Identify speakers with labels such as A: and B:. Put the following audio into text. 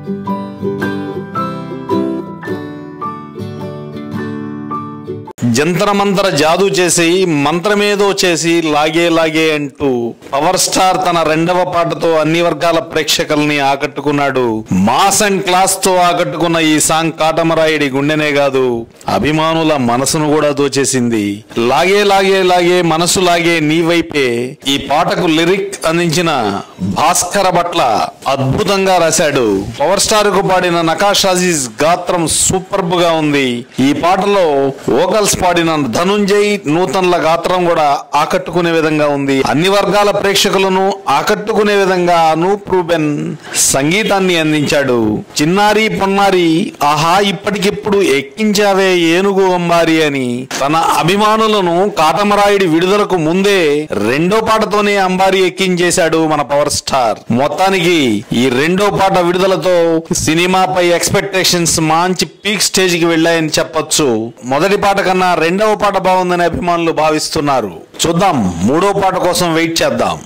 A: జంతరమంతర జాదూ చేసి మంత్రమేదో చేసి లాగే లాగే అంటూ పవర్ స్టార్ తన రెండవ పాటతో అన్ని వర్గాల ప్రేక్షకుల్ని ఆకట్టుకున్నాడు మాస్ అండ్ క్లాస్ తో ఆకట్టుకున్న ఈ సాంగ్ కాటమరాయుడి గుండెనే కాదు అభిమానుల మనసును కూడా దోచేసింది లాగే లాగే లాగే మనసు లాగే నీ వైపే ఈ పాటకు లిరిక్ అందించిన భాస్కర భట్ల అద్భుతంగా రాశాడు పవర్ స్టార్ కు పాడిన నకాష్ అజీజ్ గాత్రం సూపర్బ్ గా ఉంది ఈ పాటలో వోకల్స్ పాడిన ధనుంజయ్ నూతన్ల గాత్రం కూడా ఆకట్టుకునే విధంగా ఉంది అన్ని వర్గాల ప్రేక్షకులను ఆకట్టుకునే విధంగా అనూప్ రూబెన్ సంగీతాన్ని అందించాడు చిన్నారి పొన్నారి ఆహా ఇప్పటికిప్పుడు ఎక్కించావే ఏనుగు అంబారి అని తన అభిమానులను కాటమరాయుడి విడుదలకు ముందే రెండో పాటతోనే అంబారి ఎక్కించేశాడు మన పవర్ స్టార్ మొత్తానికి ఈ రెండో పాట విడుదలతో సినిమాపై ఎక్స్పెక్టేషన్స్ మంచి పీక్ స్టేజ్ కి వెళ్ళాయని చెప్పొచ్చు మొదటి పాట కన్నా రెండవ పాట బాగుందని అభిమానులు భావిస్తున్నారు చూద్దాం మూడో పాట కోసం వెయిట్ చేద్దాం